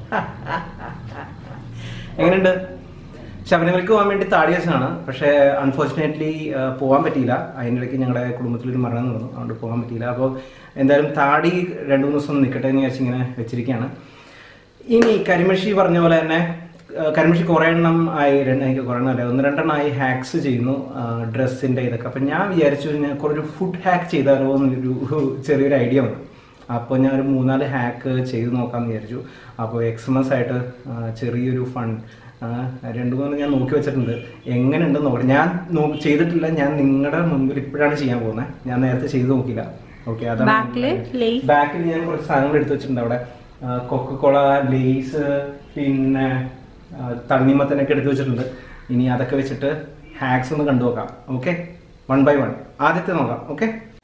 എങ്ങനെയുണ്ട് ശബരിമലയ്ക്ക് പോകാൻ വേണ്ടി താടി വെച്ചതാണ് പക്ഷേ അൺഫോർച്ചുനേറ്റ്ലി പോകാൻ പറ്റിയില്ല അതിൻ്റെ ഇടയ്ക്ക് ഞങ്ങളുടെ കുടുംബത്തിലൊരു മരണം നടന്നു അതുകൊണ്ട് പോകാൻ പറ്റിയില്ല അപ്പോൾ എന്തായാലും താടി രണ്ട് മൂന്ന് ദിവസം നിൽക്കട്ടെ എന്ന് വിചാരിച്ച് ഇങ്ങനെ വെച്ചിരിക്കുകയാണ് ഇനി കരിമഷി പറഞ്ഞ പോലെ തന്നെ ആ, കരിമഷി കുറേ എണ്ണം ആയി രണ്ട് എനിക്ക് കുറേ എണ്ണം അല്ല ഒന്ന് രണ്ടെണ്ണമായി ഹാക്സ് ചെയ്യുന്നു ഡ്രസ്സിൻ്റെ ഇതൊക്കെ അപ്പം ഞാൻ വിചാരിച്ചു ഞാൻ കുറേ ഒരു ഫുഡ് ഹാക്ക് ചെയ്താലോ എന്നൊരു ചെറിയൊരു ഐഡിയ വന്നു അപ്പോൾ ഞാൻ ഒരു മൂന്നാല് ഹാക്ക് ചെയ്ത് നോക്കാമെന്ന് വിചാരിച്ചു അപ്പോൾ എക്സ്മസ് ആയിട്ട് ആ, ചെറിയൊരു ഫൺ രണ്ട് മൂന്ന് ഞാൻ നോക്കി വെച്ചിട്ടുണ്ട് എങ്ങനെയുണ്ടെന്ന് നോക്കട്ടെ ഞാൻ നോ- ചെയ്തിട്ടില്ല ഞാൻ നിങ്ങളുടെ മുമ്പിൽ ഇപ്പോഴാണ് ചെയ്യാൻ പോകുന്നത് ഞാൻ നേരത്തെ ചെയ്ത് നോക്കില്ല ഓക്കെ ബാക്കില് ലേസ് ബാക്കിൽ ഞാൻ കുറച്ച് സാധനങ്ങൾ എടുത്ത് വെച്ചിട്ടുണ്ട് അവിടെ കൊക്കക്കോള ലേസ് പിന്നെ ആ, തണ്ണിമത്തനൊക്കെ എടുത്ത് വെച്ചിട്ടുണ്ട് ഇനി അതൊക്കെ വെച്ചിട്ട് ഹാക്സ് ഒന്ന് കണ്ടു നോക്കാം ഓക്കെ വൺ ബൈ വൺ ആദ്യത്തെ നോക്കാം ഓക്കെ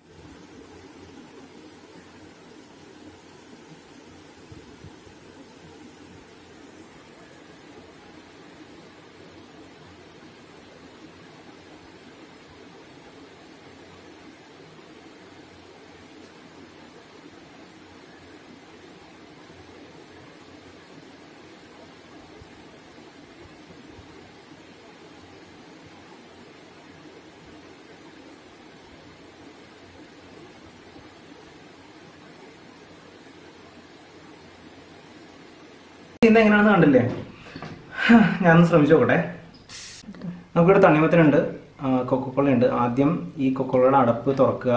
ഇന്ന് എങ്ങനെയാണെന്ന് കണ്ടില്ലേ ഞാനൊന്ന് ശ്രമിച്ചു നോക്കട്ടെ നമുക്കിവിടെ തണ്ണിമത്തനുണ്ട് കൊക്കക്കോള ഉണ്ട് ആദ്യം ഈ കൊക്കക്കോളയുടെ അടപ്പ് തുറക്കുക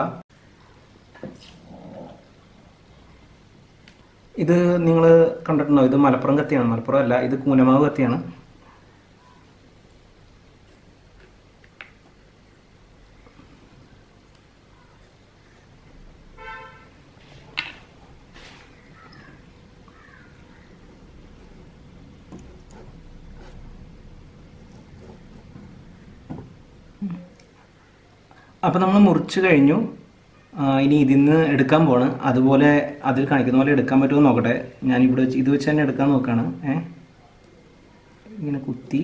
ഇത് നിങ്ങൾ കണ്ടിട്ടുണ്ടോ ഇത് മലപ്പുറം കത്തിയാണ് മലപ്പുറം അല്ല ഇത് കൂനമാവ് കത്തിയാണ് അപ്പം നമ്മൾ മുറിച്ച് കഴിഞ്ഞു ആ, ഇനി ഇതിന്ന് എടുക്കാൻ പോണ് അതുപോലെ അതിൽ കാണിക്കുന്ന പോലെ എടുക്കാൻ പറ്റുമോ എന്ന് നോക്കട്ടെ ഞാൻ ഇവിടെ വെച്ച് ഇത് വെച്ച് തന്നെ എടുക്കാൻ നോക്കാണ് ഏ ഇങ്ങനെ കുത്തി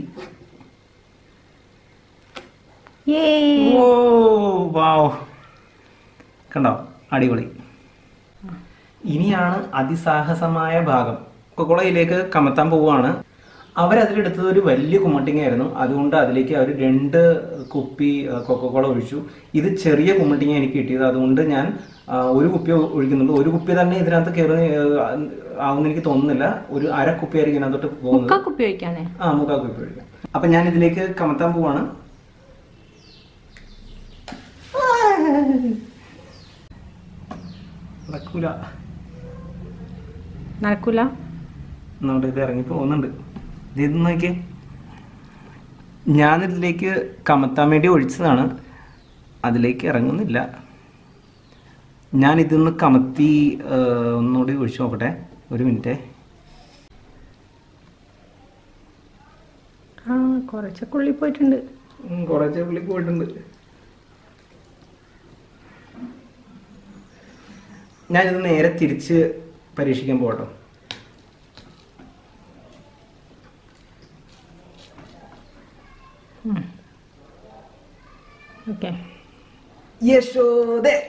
ഓ വാവ് കണ്ടോ അടിപൊളി ഇനിയാണ് അതിസാഹസമായ ഭാഗം കൊക്കോളയിലേക്ക് കമത്താൻ പോവുകയാണ് അവരതിലെടുത്തത് ഒരു വലിയ കുമ്മട്ടിങ്ങയായിരുന്നു അതുകൊണ്ട് അതിലേക്ക് അവർ രണ്ട് കുപ്പി ആ, കൊക്കക്കോള ഒഴിച്ചു ഇത് ചെറിയ കുമ്മട്ടിങ്ങ എനിക്ക് കിട്ടിയത് അതുകൊണ്ട് ഞാൻ ആ, ഒരു കുപ്പി ഒഴിക്കുന്നുള്ളൂ ഒരു കുപ്പി തന്നെ ഇതിനകത്ത് കയറി ആവുമെന്ന് എനിക്ക് തോന്നുന്നില്ല ഒരു അര കുപ്പിയായിരിക്കും ഇതിനകത്തോട്ട് പോകുന്നത് മുക്കാ കുപ്പി ഒഴിക്കാനേ ആ മുക്കാ കുപ്പി ഒഴിക്കാം അപ്പൊ ഞാൻ ഇതിലേക്ക് കമത്താൻ പോവാണ് നടക്കൂല നടക്കൂല നമ്മുടെ ഇത് ഇറങ്ങി പോകുന്നുണ്ട് ഇത് നോക്കിയേ ഞാനിതിലേക്ക് കമത്താൻ വേണ്ടി ഒഴിച്ചതാണ് അതിലേക്ക് ഇറങ്ങുന്നില്ല ഞാൻ ഇതിന്ന് കമത്തി ആ, ഒന്നുകൂടി ഒഴിച്ചു നോക്കട്ടെ ഒരു മിനിറ്റ് ആ കുറച്ചൊക്കെ ഉള്ളിൽ പോയിട്ടുണ്ട് കുറച്ച് പുള്ളി പോയിട്ടുണ്ട് ഞാനിത് നേരെ തിരിച്ച് പരീക്ഷിക്കാൻ പോകട്ടോ ഓക്കെ യശോദേ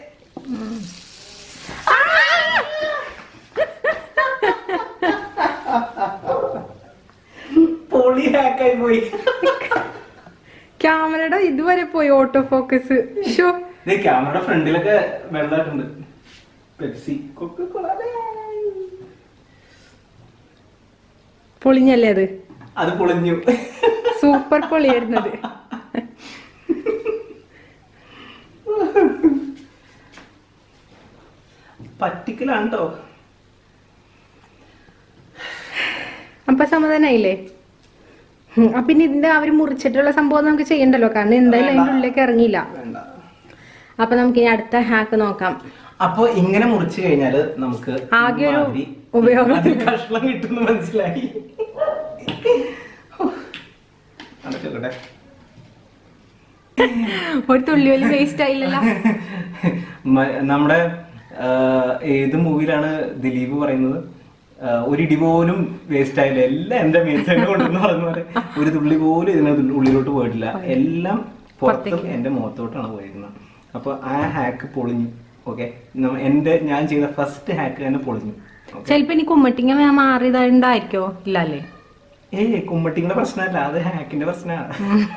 പൊളി ഹാക്കായി പോയി ക്യാമറയുടെ ഇതുവരെ പോയി ഓട്ടോ ഫോക്കസ് ഷോ ഇത് ക്യാമറയുടെ ഫ്രണ്ടിലൊക്കെ വെള്ളമായിട്ടുണ്ട് പെപ്സി കൊക്കക്കോള പൊളിഞ്ഞല്ലേ അത് അത് പൊളിഞ്ഞു സൂപ്പർ പൊളിയായിരുന്നത് പറ്റിക്കലാണ് കേട്ടോ അപ്പൊ സമാധാനായില്ലേ ഉം, അപ്പൊ ഇനി ഇതിന്റെ അവര് മുറിച്ചിട്ടുള്ള സംഭവം നമുക്ക് ചെയ്യണ്ടല്ലോ കാരണം എന്തായാലും അതിന്റെ ഉള്ളിലേക്ക് ഇറങ്ങിയില്ല വേണ്ട അപ്പൊ നമുക്ക് ഇനി അടുത്ത ഹാക്ക് നോക്കാം അപ്പൊ ഇങ്ങനെ മുറിച്ചു കഴിഞ്ഞാല് നമുക്ക് ആകെ ഒരു ഇമാതിരി ഉപയോഗം. അതിൽ കഷ്ണം കിട്ടുന്നു മനസ്സിലായി അടച്ചോട്ടെ ഒരു തുള്ളി പോലും വേസ്റ്റ് ആയില്ലല്ലോ മ- നമ്മുടെ ആ, ഏത് മൂവിയിലാണ് ദിലീപ് പറയുന്നത് ആ, ഒരു ഇടി പോലും വേസ്റ്റ് ആയില്ല എല്ലാം എന്റെ മേത്തന്നെ കൊണ്ടെന്ന് പറഞ്ഞ പോലെ ഒരു തുള്ളി പോലും ഇതിനകത്ത് ഉള്ളിലോട്ട് പോയിട്ടില്ല എല്ലാം പുറത്തും എന്റെ മുഖത്തോട്ടാണ് പോയിരിക്കുന്നത് അപ്പൊ ആ ഹാക്ക് പൊളിഞ്ഞു ഓക്കെ എന്റെ ഞാൻ ചെയ്ത ഫസ്റ്റ് ഹാക്ക് തന്നെ പൊളിഞ്ഞു ചിലപ്പോ ഇനി കുമ്മട്ടിങ്ങ മാറിയതായിണ്ടായിരിക്കോ ഇല്ല അല്ലേ ഏയ് കുമ്മട്ടിങ്ങളുടെ പ്രശ്നമല്ല അത് ഹാക്കിന്റെ പ്രശ്നമാണ്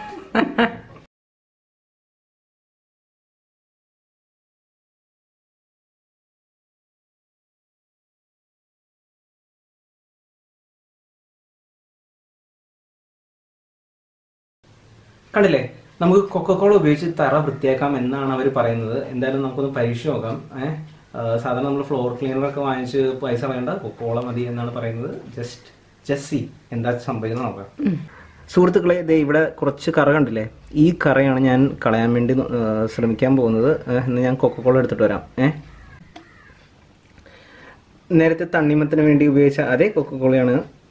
കണ്ടില്ലേ നമുക്ക് കൊക്കക്കോള ഉപയോഗിച്ച് തറ വൃത്തിയാക്കാം എന്നാണ് അവർ പറയുന്നത് എന്തായാലും നമുക്കൊന്ന് പരീക്ഷ നോക്കാം ഏഹ് സാധാരണ നമ്മൾ ഫ്ലോർ ക്ലീനർ ഒക്കെ വാങ്ങിച്ച് പൈസ വേണ്ട കൊക്കോള മതി എന്നാണ് പറയുന്നത് ജസ്റ്റ് ജസ്റ്റ് സി എന്താ സംഭവിക്കുന്നത് നോക്കാം സുഹൃത്തുക്കളെ ദേ ഇവിടെ കുറച്ച് കറ കണ്ടില്ലേ ഈ കറയാണ് ഞാൻ കളയാൻ വേണ്ടി ആ, ശ്രമിക്കാൻ പോകുന്നത് ഏഹ്, ഇന്ന് ഞാൻ കൊക്കക്കോള എടുത്തിട്ട് വരാം ഏഹ് നേരത്തെ തണ്ണിമത്തിന് വേണ്ടി ഉപയോഗിച്ച അതേ കൊക്കക്കോളയാണ്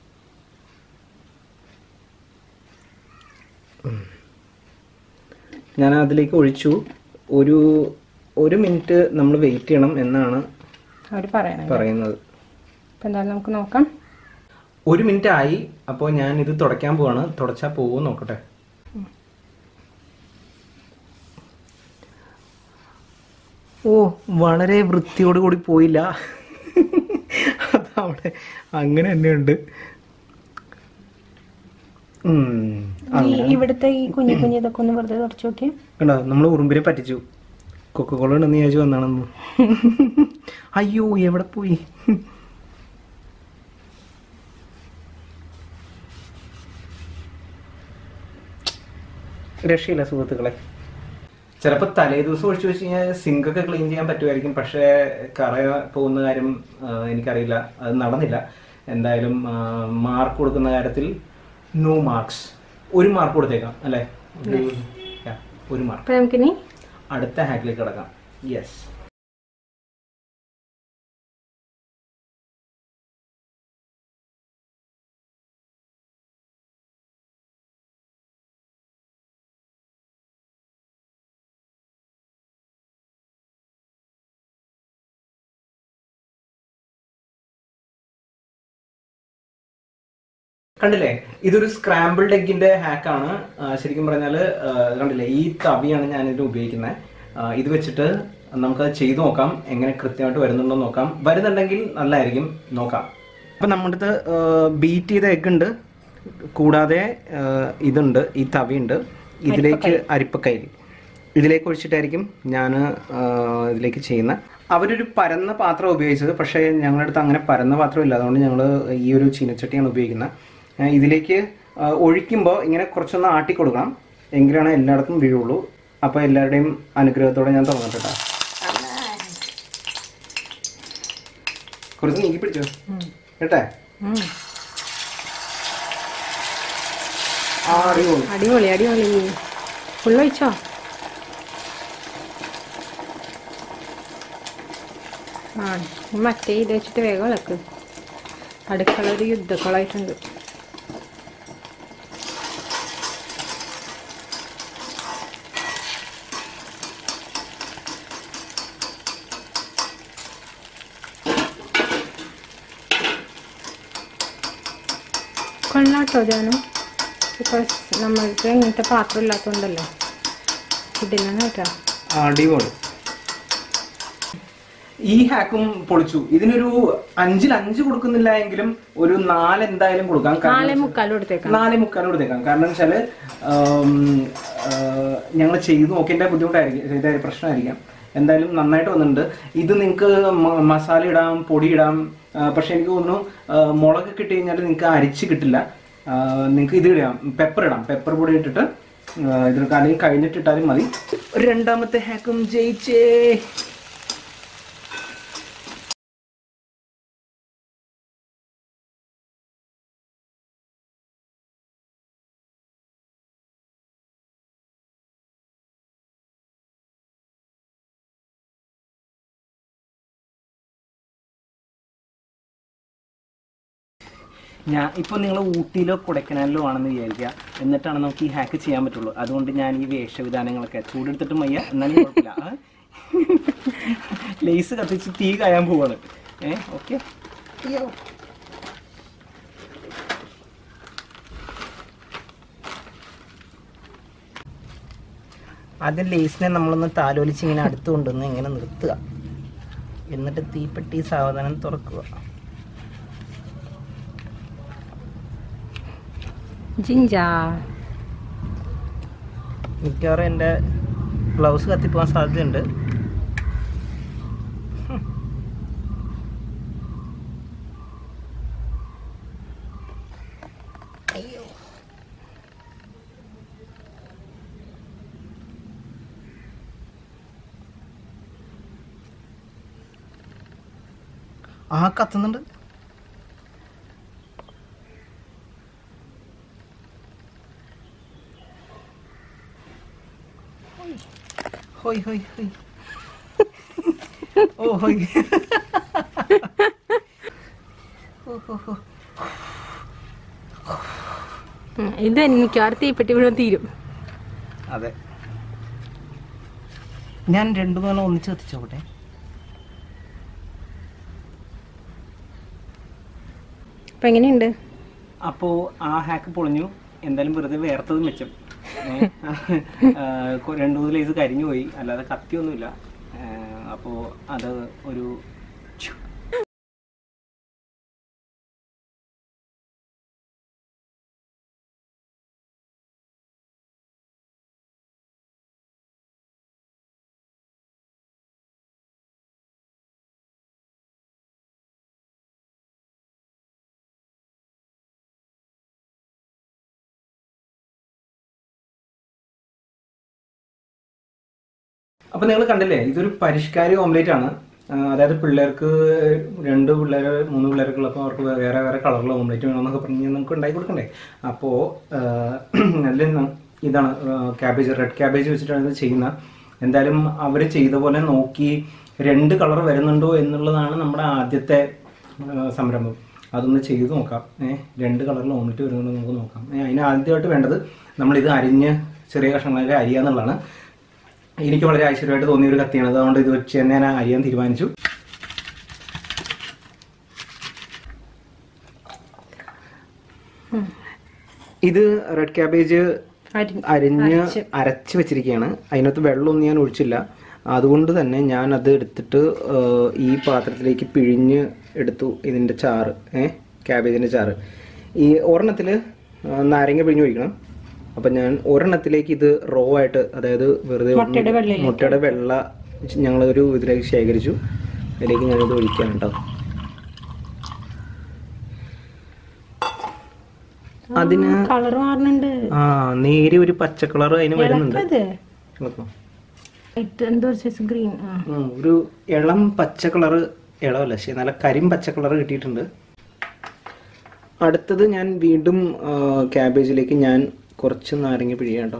ഞാൻ അതിലേക്ക് ഒഴിച്ചു ഒരു ഒരു മിനിറ്റ് നമ്മൾ വെയിറ്റ് ചെയ്യണം എന്നാണ് അവര് പറയണേ പറയുന്നത് അപ്പൊ എന്തായാലും നമുക്ക് നോക്കാം ഒരു മിനിറ്റ് ആയി അപ്പോൾ ഞാൻ ഇത് തുടയ്ക്കാൻ പോവാണ് തുടച്ചാൽ പോകുമോ നോക്കട്ടെ ഓ വളരെ വൃത്തിയോട് കൂടി പോയില്ല അതവിടെ അങ്ങനെ തന്നെയുണ്ട് ഉം. ഈ ഇവിടുത്തെ ഈ കുഞ്ഞു കുഞ്ഞു ഇതൊക്കെ ഒന്ന് വെറുതെ തുടച്ചു നോക്കിയേ കണ്ടോ നമ്മൾ ഉറുമ്പിനെ പറ്റിച്ചു കൊക്കക്കോള ഉണ്ടെന്ന് വിചാരിച്ചു വന്നാണെന്ന് അയ്യോ എവിടെ പോയി രക്ഷയില്ല സുഹൃത്തുക്കളെ ചിലപ്പോൾ തലേ ദിവസം ഒഴിച്ചു വെച്ച് കഴിഞ്ഞാൽ സിങ്ക് ഒക്കെ ക്ലീൻ ചെയ്യാൻ പറ്റുമായിരിക്കും പക്ഷേ കറ പോകുന്ന കാര്യം ആ, എനിക്കറിയില്ല അത് നടന്നില്ല എന്തായാലും മാർക്ക് കൊടുക്കുന്ന കാര്യത്തിൽ നോ മാർക്സ് ഒരു മാർക്ക് കൊടുത്തേക്കാം അല്ലേ ഒരു yeah, ഒരു മാർക്ക് അപ്പൊ നമുക്കിനി അടുത്ത ഹാക്കിലേക്ക് കിടക്കാം യെസ് കണ്ടില്ലേ ഇതൊരു സ്ക്രാമ്പിൾഡ് എഗിന്റെ ഹാക്കാണ് ശരിക്കും പറഞ്ഞാൽ കണ്ടില്ലേ ഈ തവിയാണ് ഞാൻ ഇതിൽ ഉപയോഗിക്കുന്നത് ഇത് വെച്ചിട്ട് നമുക്കത് ചെയ്തു നോക്കാം എങ്ങനെ കൃത്യമായിട്ട് വരുന്നുണ്ടോ എന്ന് നോക്കാം വരുന്നുണ്ടെങ്കിൽ നല്ലതായിരിക്കും നോക്കാം അപ്പം നമ്മുടെ അടുത്ത് ബീറ്റ് ചെയ്ത എഗ് ഉണ്ട് കൂടാതെ ആ, ഇതുണ്ട് ഈ തവിയുണ്ട് ഇതിലേക്ക് അരിപ്പക്കൈ ഇതിലേക്ക് ഒഴിച്ചിട്ടായിരിക്കും ഞാൻ ഇതിലേക്ക് ചെയ്യുന്ന അവരൊരു പരന്ന പാത്രം ഉപയോഗിച്ചത് പക്ഷേ ഞങ്ങളുടെ അടുത്ത് അങ്ങനെ പരന്ന പാത്രം ഇല്ല അതുകൊണ്ട് ഞങ്ങൾ ഈ ഒരു ചീനച്ചട്ടിയാണ് ഉപയോഗിക്കുന്നത് ആ, ഇതിലേക്ക് ഒഴിക്കുമ്പോൾ ഇങ്ങനെ കുറച്ചൊന്ന് ആട്ടി കൊടുക്കണം എങ്കിലാണ് എല്ലായിടത്തും വീഴുള്ളൂ അപ്പോൾ എല്ലാവരുടെയും അനുഗ്രഹത്തോടെ ഞാൻ തുടങ്ങട്ടെ കേട്ടോ. കുറച്ച് നീക്കി പിടിച്ചോ കേട്ടെ ഉം. ആ അടിപൊളി അടിപൊളി അടിപൊളി ഫുള്ള് ഒഴിച്ചോ ആ ഇനി മറ്റേ ഇത് വെച്ചിട്ട് വേഗം ഇളക്ക് അടുക്കള ഒരു യുദ്ധക്കുളമായിട്ടുണ്ട് കൊള്ളാട്ടോ ജാനു ബിക്കോസ് നമ്മൾക്ക് ഇങ്ങനത്തെ പാത്രം ഇല്ലാത്തതുകൊണ്ടല്ലോ ഇതിലാണ് കേട്ടോ അടിപൊളി ഈ ഹാക്കും പൊളിച്ചു ഇതിനൊരു അഞ്ചിൽ അഞ്ച് കൊടുക്കുന്നില്ല എങ്കിലും ഒരു നാല് എന്തായാലും കൊടുക്കാം കാരണം നാലേ മുക്കാലും എടുത്തേക്കാം നാല് മുക്കാലും കൊടുത്തേക്കാം കാരണം വെച്ചാല് ഞങ്ങൾ ചെയ്തു നോക്കിയതിന്റെ ബുദ്ധിമുട്ടായിരിക്കും ചെയ്ത പ്രശ്നമായിരിക്കാം എന്തായാലും നന്നായിട്ട് വന്നിട്ടുണ്ട് ഇത് നിങ്ങൾക്ക് മസാല ഇടാം പൊടി ഇടാം ആ, പക്ഷെ എനിക്ക് തോന്നുന്നു ആ, മുളക് കിട്ടി കഴിഞ്ഞാൽ നിങ്ങൾക്ക് അരിച്ച് കിട്ടില്ല നിങ്ങൾക്ക് ഇത് ഇടാം പെപ്പർ ഇടാം പെപ്പർ പൊടി ഇട്ടിട്ട് ആ, ഇതിനൊക്കെ അല്ലെങ്കിൽ കഴിഞ്ഞിട്ടിട്ടാലും മതി രണ്ടാമത്തെ ഹാക്കും ജയിച്ചേ ഞാൻ ഇപ്പോൾ നിങ്ങൾ ഊട്ടിയിലോ കൊടൈക്കനാലിലോ ആണെന്ന് വിചാരിക്കുക എന്നിട്ടാണ് നമുക്ക് ഈ ഹാക്ക് ചെയ്യാൻ പറ്റുള്ളൂ അതുകൊണ്ട് ഞാൻ ഈ വേഷവിധാനങ്ങളൊക്കെ ചൂടെടുത്തിട്ടും വയ്യ എന്നാലും കുഴപ്പമില്ല ആ? ലേസ് കത്തിച്ച് തീ കായാൻ പോവാണ് ഏ ഓക്കെ ആദ്യം ലേസിനെ നമ്മളൊന്ന് താലോലിച്ച് ഇങ്ങനെ അടുത്ത് കൊണ്ടുവന്ന് ഇങ്ങനെ നിർത്തുക എന്നിട്ട് തീപ്പെട്ടി സാവധാനം തുറക്കുക ജിഞ്ചാ മിക്കവാറും എൻ്റെ ഗ്ലൗസ് കത്തിപ്പോകാൻ സാധ്യതയുണ്ട് ആ കത്തുന്നുണ്ട് ഹോയ് ഹോയ് ഹോയ് ഓ ഹോയ് ഇത് മിക്കവാറും തീപ്പെട്ടി വീഴും തീരും അതെ ഞാൻ രണ്ടു മൂന്ന് ഒന്നിച്ച് കത്തിച്ചോട്ടെ അപ്പൊ എങ്ങനെയുണ്ട് അപ്പോൾ ആ ഹാക്ക് പൊളിഞ്ഞു എന്തായാലും വെറുതെ വേർത്തത് മെച്ചം ഏ, ആ, കൊ- രണ്ട് മൂന്ന് ലേസ് കരിഞ്ഞു പോയി അല്ലാതെ കത്തിയൊന്നുമില്ല അപ്പോൾ അത് ഒരു ഛു. അപ്പൊ നിങ്ങൾ കണ്ടില്ലേ ഇതൊരു പരിഷ്കാരി ഓംലേറ്റ് ആണ് ആ, അതായത് പിള്ളേർക്ക് രണ്ട് പിള്ളേർ മൂന്ന് പിള്ളേർക്ക് ഉള്ളപ്പോൾ അവർക്ക് വേറെ വേറെ കളറിലുള്ള ഓംലേറ്റ് വേണമെന്നൊക്കെ പറഞ്ഞ് നമുക്ക് ഉണ്ടാക്കി കൊടുക്കണ്ടേ അപ്പോൾ അതിൽ ന- ഇതാണ് ക്യാബേജ് റെഡ് ക്യാബേജ് വെച്ചിട്ടാണ് ഇത് ചെയ്യുന്നത് എന്തായാലും അവർ ചെയ്ത പോലെ നോക്കി രണ്ട് കളർ വരുന്നുണ്ടോ എന്നുള്ളതാണ് നമ്മുടെ ആദ്യത്തെ ആ, സംരംഭം അതൊന്ന് ചെയ്ത് നോക്കാം ഏഹ് രണ്ട് കളറിൽ ഓംലെറ്റ് വരുന്നുണ്ടോ എന്ന് നമുക്ക് നോക്കാം ഏഹ് അതിന് ആദ്യമായിട്ട് വേണ്ടത് നമ്മളിത് അരിഞ്ഞ് ചെറിയ കഷ്ണങ്ങളൊക്കെ അരിയാന്നുള്ളതാണ് എനിക്ക് വളരെ ഐശ്വര്യമായിട്ട് തോന്നിയ ഒരു കത്തിയാണ് അതുകൊണ്ട് ഇത് വെച്ച് തന്നെ ഞാൻ അരിയാൻ തീരുമാനിച്ചു ഇത് റെഡ് ക്യാബേജ് അരി- അരിഞ്ഞ് അരച്ച് വെച്ചിരിക്കുകയാണ് അതിനകത്ത് വെള്ളമൊന്നും ഞാൻ ഒഴിച്ചില്ല അതുകൊണ്ട് തന്നെ ഞാൻ അത് എടുത്തിട്ട് ആ, ഈ പാത്രത്തിലേക്ക് പിഴിഞ്ഞ് എടുത്തു ഇതിൻ്റെ ചാറ് ഏ ക്യാബേജിൻ്റെ ചാറ് ഈ ഒരെണ്ണത്തിൽ നാരങ്ങ പിഴിഞ്ഞ് ഒഴിക്കണം അപ്പം ഞാൻ ഒരെണ്ണത്തിലേക്ക് ഇത് റോ ആയിട്ട് അതായത് വെറുതെ ഒന്ന് മുട്ടയുടെ വെള്ളയിലേക്ക്. മുട്ടയുടെ വെള്ള ഞങ്ങൾ ഒരു ഇതിലേക്ക് ശേഖരിച്ചു അതിലേക്ക് ഞാനിത് ഒഴിക്കാൻ കേട്ടോ അതിന് കളർ മാറുന്നുണ്ട് ആ നേരിയ ഒരു പച്ച കളർ അതിന് വരുന്നുണ്ട് ഇളക്കത് ഇളക്കാം. ഇത് എന്തോ ഒരു സൈസ് ഗ്രീൻ ആ ഉം, ഒരു ഇളം പച്ച കളറ് ഇളവല്ല പക്ഷേ നല്ല കരിം പച്ച കളർ കിട്ടിയിട്ടുണ്ട് അടുത്തത് ഞാൻ വീണ്ടും ആ, ക്യാബേജിലേക്ക് ഞാൻ കുറച്ച് നാരങ്ങ പിഴിയാം കേട്ടോ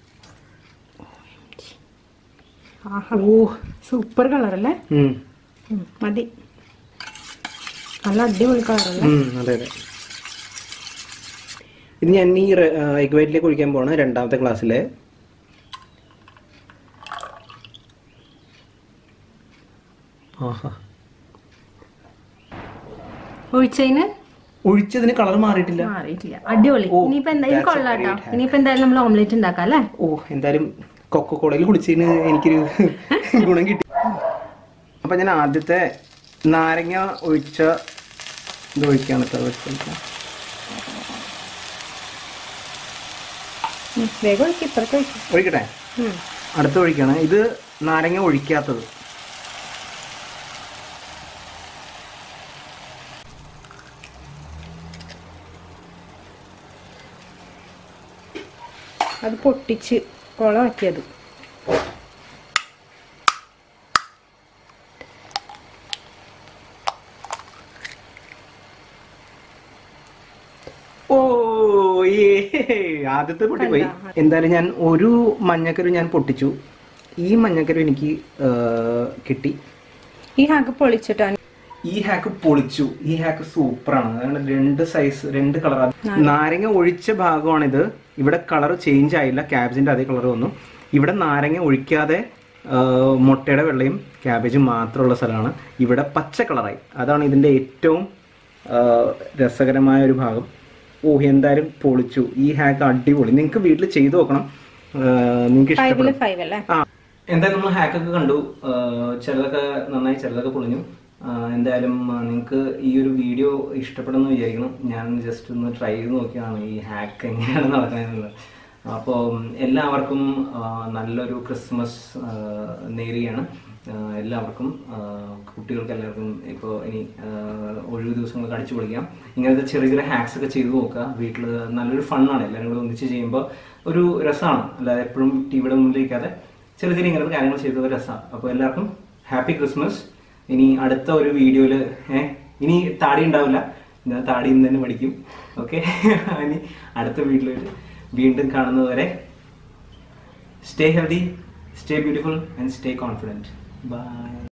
ആഹാ സൂപ്പർ കളർ അല്ലേ ഉം, ഉം, മതി നല്ല അടിപൊളി കളർ അല്ലേ ഉം, അതെ അതെ ഇത് ഞാൻ ഈ എഗ് വൈറ്റിലേക്ക് ഒഴിക്കാൻ പോവാണ് രണ്ടാമത്തെ ക്ലാസ്സിലെ ആഹാ ഒഴിച്ചതിന് ഒഴിച്ചതിന് കളർ മാറിയിട്ടില്ല മാറിയിട്ടില്ല അടിപൊളി ഓ, ഇനിയിപ്പോ എന്തായാലും that's a കൊള്ളാട്ടോ great hack. ഇനിയിപ്പോ എന്തായാലും നമ്മൾ ഓംലെറ്റ് ഉണ്ടാക്കാം അല്ലേ ഓ എന്തായാലും കൊക്കക്കോളയിൽ കുടിച്ചതിന് എനിക്കൊരു ഗുണം കിട്ടി അപ്പൊ ഞാൻ ആദ്യത്തെ നാരങ്ങ ഒഴിച്ച ഇത് ഒഴിക്കാണ് കേട്ടോ വെച്ചിട്ട്. ഉം, വേഗം ഒഴിക്കും ഇപ്പുറത്ത് ഒഴിക്കും ഒഴിക്കട്ടെ ഉം. അടുത്ത ഒഴിക്കാണ് ഇത് നാരങ്ങ ഒഴിക്കാത്തത് അത് പൊട്ടിച്ച് കുളമാക്കിയത് ഓ ഏ ആദ്യത്തെ പൊട്ടിപ്പോയി എന്തായാലും ഞാൻ ഒരു മഞ്ഞക്കരു ഞാൻ പൊട്ടിച്ചു ഈ മഞ്ഞക്കരു എനിക്ക് ആ, കിട്ടി ഈ ഹാക്ക് പൊളിച്ചിട്ടാണ് ഈ ഹാക്ക് പൊളിച്ചു ഈ ഹാക്ക് സൂപ്പറാണ് അതാണ് രണ്ട് സൈസ് രണ്ട് കളർ നാരങ്ങ ഒഴിച്ച ഭാഗമാണിത് ഇവിടെ കളർ ചേഞ്ച് ആയില്ല ക്യാബേജിന്റെ അതേ കളർ വന്നു ഇവിടെ നാരങ്ങ ഒഴിക്കാതെ ആ, മുട്ടയുടെ വെള്ളയും ക്യാബേജും മാത്രമുള്ള സ്ഥലമാണ് ഇവിടെ പച്ച കളറായി അതാണ് ഇതിന്റെ ഏറ്റവും ആ, രസകരമായ ഒരു ഭാഗം ഓ എന്തായാലും പൊളിച്ചു ഈ ഹാക്ക് അടിപൊളി നിങ്ങൾക്ക് വീട്ടിൽ ചെയ്തു നോക്കണം നിങ്ങൾക്ക് ഫൈവില് ഇഷ്ടപ്പെടും ഫൈവ് അല്ലേ ആ എന്തായാലും നമ്മൾ ഹാക്കൊക്കെ കണ്ടു ആ, ചിലതൊക്കെ നന്നായി ചിലതൊക്കെ പൊളിഞ്ഞു എന്തായാലും നിങ്ങൾക്ക് ഈ ഒരു വീഡിയോ ഇഷ്ടപ്പെടുമെന്ന് വിചാരിക്കണം ഞാൻ ജസ്റ്റ് ഒന്ന് ട്രൈ ചെയ്ത് നോക്കിയതാണ് ഈ ഹാക്ക് എങ്ങനെയാണ് നടക്കുന്നതെന്നുള്ളത് അപ്പോൾ എല്ലാവർക്കും ആ, നല്ലൊരു ക്രിസ്മസ് ആ, നേരുകയാണ് ആ, എല്ലാവർക്കും ആ, കുട്ടികൾക്ക് എല്ലാവർക്കും ഇപ്പോൾ ഇനി ആ, ഒഴിവ് ദിവസങ്ങൾ അടിച്ചു പൊളിക്കാം ഇങ്ങനത്തെ ചെറിയ ചെറിയ ഹാക്സ് ഒക്കെ ചെയ്തു നോക്കുക വീട്ടിൽ നല്ലൊരു ഫണ്ണാണ് എല്ലാവരും കൂടെ ഒന്നിച്ച് ചെയ്യുമ്പോൾ ഒരു രസമാണ് അല്ലാതെ എപ്പോഴും ടി വിയുടെ മുന്നിലിരിക്കാതെ ചെറിയ ചെറിയ ഇങ്ങനത്തെ കാര്യങ്ങൾ ചെയ്തത് രസമാണ് അപ്പോൾ എല്ലാവർക്കും ഹാപ്പി ക്രിസ്മസ് ഇനി അടുത്ത ഒരു വീഡിയോയിൽ ഏഹ് ഇനി താടി ഉണ്ടാവില്ല ഞാൻ താടി ഇന്ന് തന്നെ പഠിക്കും ഓക്കെ ഇനി അടുത്ത വീഡിയോയിൽ വീണ്ടും കാണുന്നതുവരെ stay healthy stay beautiful and stay confident by